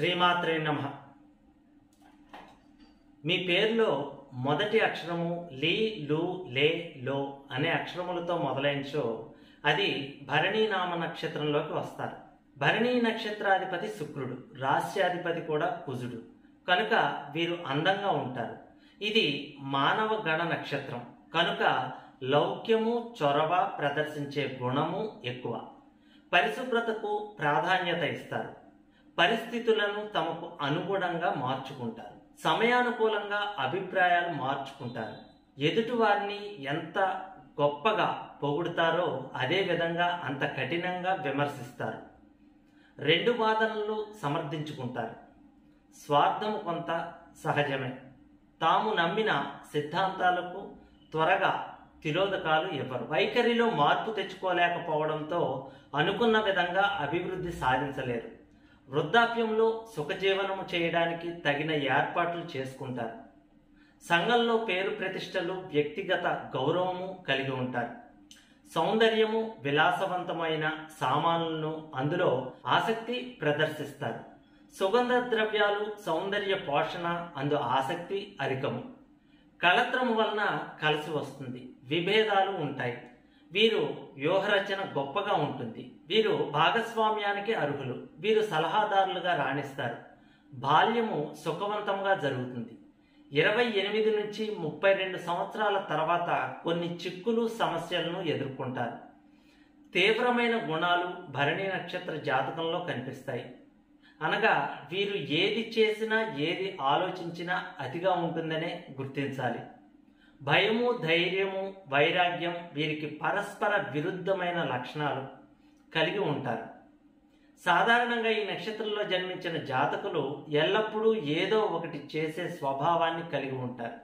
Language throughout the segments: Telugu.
శ్రీమాత్రే నమ మీ పేరులో మొదటి అక్షరము లీ లు లే లో అనే అక్షరములతో మొదలైనచో అది భరణీ నామ నక్షత్రంలోకి వస్తారు భరణీ నక్షత్రాధిపతి శుక్రుడు రాస్యాధిపతి కూడా కుజుడు కనుక వీరు అందంగా ఉంటారు ఇది మానవ గణ నక్షత్రం కనుక లౌక్యము చొరవ ప్రదర్శించే గుణము ఎక్కువ పరిశుభ్రతకు ప్రాధాన్యత ఇస్తారు పరిస్థితులను తమకు అనుగుణంగా మార్చుకుంటారు సమయానుకూలంగా అభిప్రాయాలు మార్చుకుంటారు ఎదుటివారిని ఎంత గొప్పగా పొగుడుతారో అదే విధంగా అంత కఠినంగా విమర్శిస్తారు రెండు వాదనలు సమర్థించుకుంటారు స్వార్థం కొంత సహజమే తాము నమ్మిన సిద్ధాంతాలకు త్వరగా తిరోధకాలు ఇవ్వరు వైఖరిలో మార్పు తెచ్చుకోలేకపోవడంతో అనుకున్న విధంగా అభివృద్ధి సాధించలేరు వృద్ధాప్యంలో సుఖజీవనము చేయడానికి తగిన ఏర్పాట్లు చేసుకుంటారు సంఘంలో పేరు ప్రతిష్టలు వ్యక్తిగత గౌరవము కలిగి ఉంటారు సౌందర్యము విలాసవంతమైన సామాన్లను అందులో ఆసక్తి ప్రదర్శిస్తారు సుగంధ ద్రవ్యాలు సౌందర్య పోషణ అందు ఆసక్తి అధికము కళత్రము వలన కలిసి వస్తుంది విభేదాలు ఉంటాయి వీరు వ్యూహరచన గొప్పగా ఉంటుంది వీరు భాగస్వామ్యానికి అర్హులు వీరు సలహాదారులుగా రాణిస్తారు బాల్యము సుఖవంతంగా జరుగుతుంది ఇరవై ఎనిమిది నుంచి ముప్పై రెండు సంవత్సరాల తర్వాత కొన్ని చిక్కులు సమస్యలను ఎదుర్కొంటారు తీవ్రమైన గుణాలు భరణి నక్షత్ర జాతకంలో కనిపిస్తాయి అనగా వీరు ఏది చేసినా ఏది ఆలోచించినా అతిగా ఉంటుందనే గుర్తించాలి భయము ధైర్యము వైరాగ్యం వీరికి పరస్పర విరుద్ధమైన లక్షణాలు కలిగి ఉంటారు సాధారణంగా ఈ నక్షత్రంలో జన్మించిన జాతకులు ఎల్లప్పుడూ ఏదో ఒకటి చేసే స్వభావాన్ని కలిగి ఉంటారు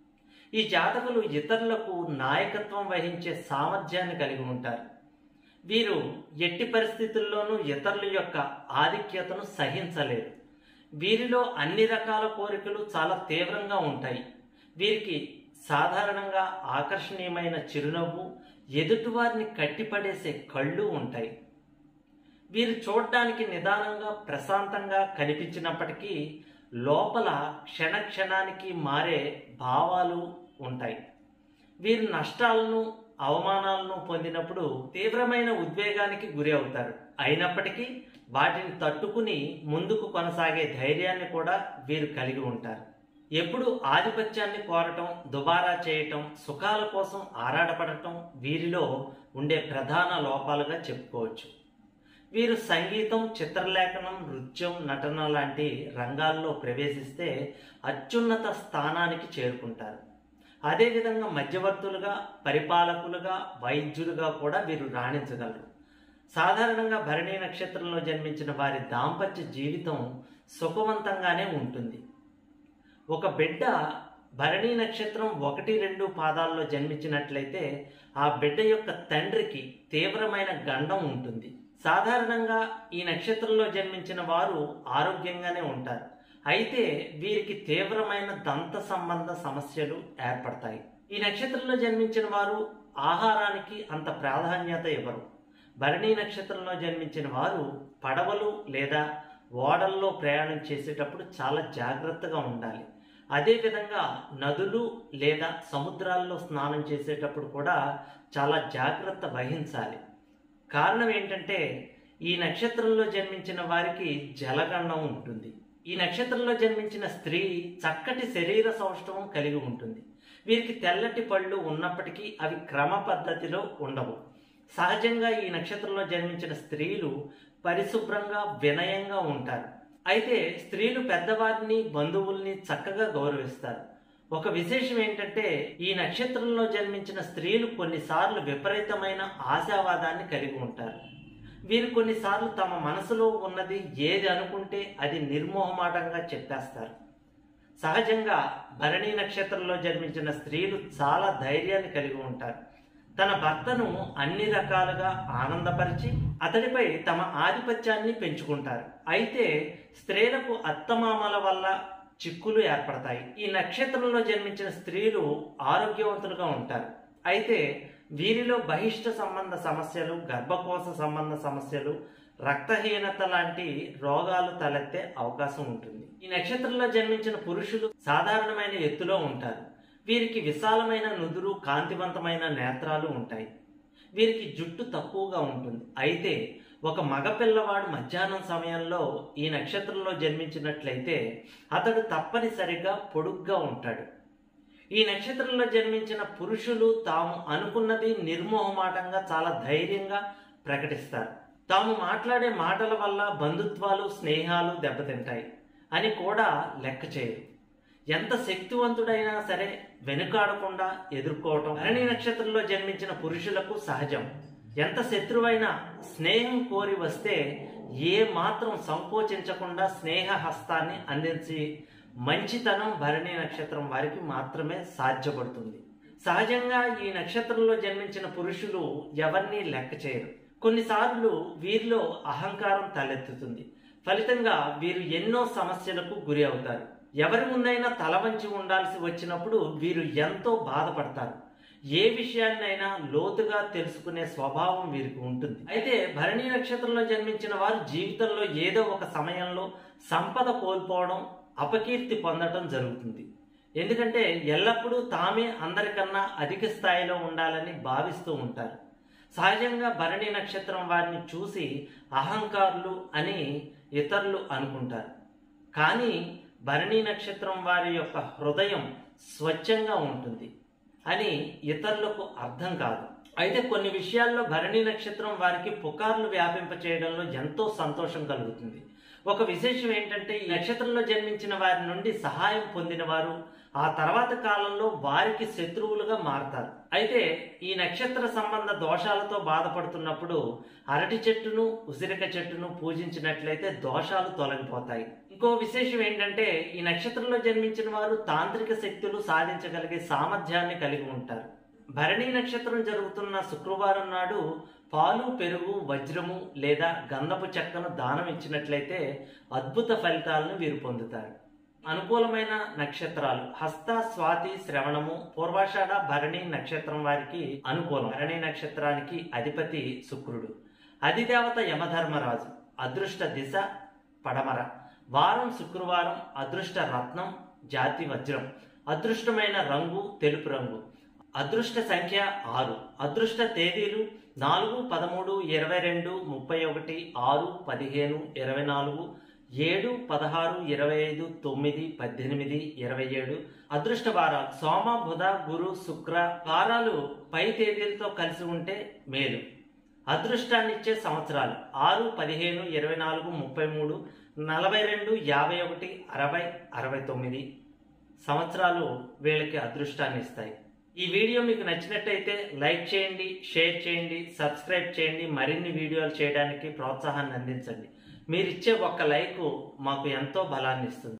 ఈ జాతకులు ఇతరులకు నాయకత్వం వహించే సామర్థ్యాన్ని కలిగి ఉంటారు వీరు ఎట్టి పరిస్థితుల్లోనూ ఇతరుల యొక్క ఆధిక్యతను సహించలేరు వీరిలో అన్ని రకాల కోరికలు చాలా తీవ్రంగా ఉంటాయి వీరికి సాధారణంగా ఆకర్షణీయమైన చిరునవ్వు ఎదుటివారిని కట్టిపడేసే కళ్ళు ఉంటాయి వీరు చూడడానికి నిదానంగా ప్రశాంతంగా కనిపించినప్పటికీ లోపల క్షణక్షణానికి మారే భావాలు ఉంటాయి వీరు నష్టాలను అవమానాలను పొందినప్పుడు తీవ్రమైన ఉద్వేగానికి గురి అవుతారు అయినప్పటికీ వాటిని తట్టుకుని ముందుకు కొనసాగే ధైర్యాన్ని కూడా వీరు కలిగి ఉంటారు ఎప్పుడు ఆధిపత్యాన్ని కోరటం దుబారా చేయటం సుఖాల కోసం ఆరాటపడటం వీరిలో ఉండే ప్రధాన లోపాలుగా చెప్పుకోవచ్చు వీరు సంగీతం చిత్రలేఖనం నృత్యం నటన లాంటి రంగాల్లో ప్రవేశిస్తే అత్యున్నత స్థానానికి చేరుకుంటారు అదేవిధంగా మధ్యవర్తులుగా పరిపాలకులుగా వైద్యులుగా కూడా వీరు రాణించగలరు సాధారణంగా భరణీ నక్షత్రంలో జన్మించిన వారి దాంపత్య జీవితం సుఖవంతంగానే ఉంటుంది ఒక బిడ్డ భరణీ నక్షత్రం ఒకటి రెండు పాదాల్లో జన్మించినట్లయితే ఆ బిడ్డ యొక్క తండ్రికి తీవ్రమైన గండం ఉంటుంది సాధారణంగా ఈ నక్షత్రంలో జన్మించిన వారు ఆరోగ్యంగానే ఉంటారు అయితే వీరికి తీవ్రమైన దంత సంబంధ సమస్యలు ఏర్పడతాయి ఈ నక్షత్రంలో జన్మించిన వారు ఆహారానికి అంత ప్రాధాన్యత ఇవ్వరు భరణీ నక్షత్రంలో జన్మించిన వారు పడవలు లేదా ఓడల్లో ప్రయాణం చేసేటప్పుడు చాలా జాగ్రత్తగా ఉండాలి అదేవిధంగా నదులు లేదా సముద్రాల్లో స్నానం చేసేటప్పుడు కూడా చాలా జాగ్రత్త వహించాలి కారణం ఏంటంటే ఈ నక్షత్రంలో జన్మించిన వారికి జలగండం ఉంటుంది ఈ నక్షత్రంలో జన్మించిన స్త్రీ చక్కటి శరీర సౌష్ఠవం కలిగి ఉంటుంది వీరికి తెల్లటి పళ్ళు ఉన్నప్పటికీ అవి క్రమ పద్ధతిలో ఉండవు సహజంగా ఈ నక్షత్రంలో జన్మించిన స్త్రీలు పరిశుభ్రంగా వినయంగా ఉంటారు అయితే స్త్రీలు పెద్దవారిని బంధువుల్ని చక్కగా గౌరవిస్తారు ఒక విశేషం ఏంటంటే ఈ నక్షత్రంలో జన్మించిన స్త్రీలు కొన్నిసార్లు విపరీతమైన ఆశావాదాన్ని కలిగి ఉంటారు వీరు కొన్నిసార్లు తమ మనసులో ఉన్నది ఏది అనుకుంటే అది నిర్మోహమాటంగా చెప్పేస్తారు సహజంగా భరణీ నక్షత్రంలో జన్మించిన స్త్రీలు చాలా ధైర్యాన్ని కలిగి ఉంటారు తన భర్తను అన్ని రకాలుగా ఆనందపరిచి అతడిపై తమ ఆధిపత్యాన్ని పెంచుకుంటారు అయితే స్త్రీలకు అత్తమామల వల్ల చిక్కులు ఏర్పడతాయి ఈ నక్షత్రంలో జన్మించిన స్త్రీలు ఆరోగ్యవంతులుగా ఉంటారు అయితే వీరిలో బహిష్ట సంబంధ సమస్యలు గర్భకోశ సంబంధ సమస్యలు రక్తహీనత లాంటి రోగాలు తలెత్తే అవకాశం ఉంటుంది ఈ నక్షత్రంలో జన్మించిన పురుషులు సాధారణమైన ఎత్తులో ఉంటారు వీరికి విశాలమైన నుదురు కాంతివంతమైన నేత్రాలు ఉంటాయి వీరికి జుట్టు తక్కువగా ఉంటుంది అయితే ఒక మగ పిల్లవాడు మధ్యాహ్నం సమయంలో ఈ నక్షత్రంలో జన్మించినట్లయితే అతడు తప్పనిసరిగా పొడుగ్గా ఉంటాడు ఈ నక్షత్రంలో జన్మించిన పురుషులు తాము అనుకున్నది నిర్మోహమాటంగా చాలా ధైర్యంగా ప్రకటిస్తారు తాము మాట్లాడే మాటల వల్ల బంధుత్వాలు స్నేహాలు దెబ్బతింటాయి అని కూడా లెక్క చేయరు ఎంత శక్తివంతుడైనా సరే వెనుకాడకుండా ఎదుర్కోవటం భరణి నక్షత్రంలో జన్మించిన పురుషులకు సహజం ఎంత శత్రువైనా స్నేహం కోరి వస్తే ఏ మాత్రం సంకోచించకుండా స్నేహ హస్తాన్ని అందించి మంచితనం భరణి నక్షత్రం వారికి మాత్రమే సాధ్యపడుతుంది సహజంగా ఈ నక్షత్రంలో జన్మించిన పురుషులు ఎవరిని లెక్క చేయరు కొన్నిసార్లు వీరిలో అహంకారం తలెత్తుతుంది ఫలితంగా వీరు ఎన్నో సమస్యలకు గురి అవుతారు ఎవరి ముందైనా తల వంచి ఉండాల్సి వచ్చినప్పుడు వీరు ఎంతో బాధపడతారు ఏ విషయాన్నైనా లోతుగా తెలుసుకునే స్వభావం వీరికి ఉంటుంది అయితే భరణి నక్షత్రంలో జన్మించిన వారు జీవితంలో ఏదో ఒక సమయంలో సంపద కోల్పోవడం అపకీర్తి పొందడం జరుగుతుంది ఎందుకంటే ఎల్లప్పుడూ తామే అందరికన్నా అధిక స్థాయిలో ఉండాలని భావిస్తూ ఉంటారు సహజంగా భరణి నక్షత్రం వారిని చూసి అహంకారులు అని ఇతరులు అనుకుంటారు కానీ భరణి నక్షత్రం వారి యొక్క హృదయం స్వచ్ఛంగా ఉంటుంది అని ఇతరులకు అర్థం కాదు అయితే కొన్ని విషయాల్లో భరణి నక్షత్రం వారికి పుకార్లు వ్యాపింప చేయడంలో ఎంతో సంతోషం కలుగుతుంది ఒక విశేషం ఏంటంటే ఈ నక్షత్రంలో జన్మించిన వారి నుండి సహాయం పొందిన వారు ఆ తర్వాత కాలంలో వారికి శత్రువులుగా మారతారు అయితే ఈ నక్షత్ర సంబంధ దోషాలతో బాధపడుతున్నప్పుడు అరటి చెట్టును ఉసిరిక చెట్టును పూజించినట్లయితే దోషాలు తొలగిపోతాయి ఇంకో విశేషం ఏంటంటే ఈ నక్షత్రంలో జన్మించిన వారు తాంత్రిక శక్తులు సాధించగలిగే సామర్థ్యాన్ని కలిగి ఉంటారు భరణి నక్షత్రం జరుగుతున్న శుక్రవారం నాడు పాలు పెరుగు వజ్రము లేదా గంధపు చెక్కను దానం ఇచ్చినట్లయితే అద్భుత ఫలితాలను వీరు పొందుతారు అనుకూలమైన నక్షత్రాలు హస్త స్వాతి శ్రవణము పూర్వాషాఢ భరణి నక్షత్రం వారికి అనుకూలం భరణి నక్షత్రానికి అధిపతి శుక్రుడు అధిదేవత యమధర్మరాజు అదృష్ట దిశ పడమర వారం శుక్రవారం అదృష్ట రత్నం జాతి వజ్రం అదృష్టమైన రంగు తెలుపు రంగు అదృష్ట సంఖ్య ఆరు అదృష్ట తేదీలు నాలుగు పదమూడు ఇరవై రెండు ముప్పై ఒకటి ఆరు పదిహేను ఇరవై నాలుగు ఏడు పదహారు ఇరవై ఐదు తొమ్మిది పద్దెనిమిది ఇరవై ఏడు అదృష్ట వారాలు సోమ బుధ గురు శుక్ర వారాలు పై తేదీలతో కలిసి ఉంటే మేలు అదృష్టాన్ని ఇచ్చే సంవత్సరాలు ఆరు పదిహేను ఇరవై నాలుగు ముప్పై మూడు నలభై రెండు యాభై ఒకటి అరవై అరవై తొమ్మిది సంవత్సరాలు వీళ్ళకి అదృష్టాన్ని ఇస్తాయి ఈ వీడియో మీకు నచ్చినట్టయితే లైక్ చేయండి షేర్ చేయండి సబ్స్క్రైబ్ చేయండి మరిన్ని వీడియోలు చేయడానికి ప్రోత్సాహాన్ని అందించండి మీరిచ్చే ఒక్క లైక్ మాకు ఎంతో బలాన్ని ఇస్తుంది